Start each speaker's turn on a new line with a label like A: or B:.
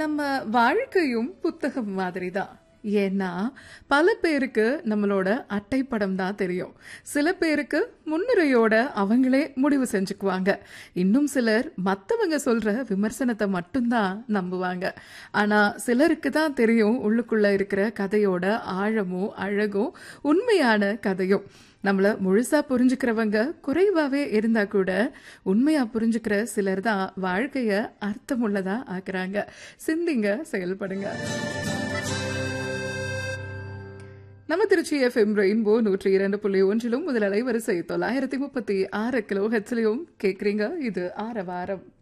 A: நம்ம வாழ்க்கையும் புத்தகம் மாதிரி தான் ஏன்னா பல பேருக்கு நம்மளோட அட்டைப்படம் தான் தெரியும் சில பேருக்கு முன்னுரையோட அவங்களே முடிவு செஞ்சுக்குவாங்க இன்னும் சிலர் மற்றவங்க சொல்ற விமர்சனத்தை மட்டும்தான் நம்புவாங்க ஆனா சிலருக்கு தான் தெரியும் உள்ளுக்குள்ள இருக்கிற கதையோட ஆழமும் அழகும் உண்மையான கதையும் நம்மள முழுசா புரிஞ்சுக்கிறவங்க குறைவாவே இருந்தா கூட உண்மையா புரிஞ்சுக்கிற சிலர் தான் வாழ்க்கைய அர்த்தமுள்ளதா ஆக்குறாங்க சிந்திங்க செயல்படுங்க நம்ம திருச்சி எஃப்எம் ரெயின்போ நூற்றி இரண்டு புள்ளி ஒன்றிலும் முதல் அலைவரிசை தொள்ளாயிரத்தி முப்பத்தி ஆறு கிலோ ஹெச்லையும் கேட்குறீங்க இது ஆரவாரம்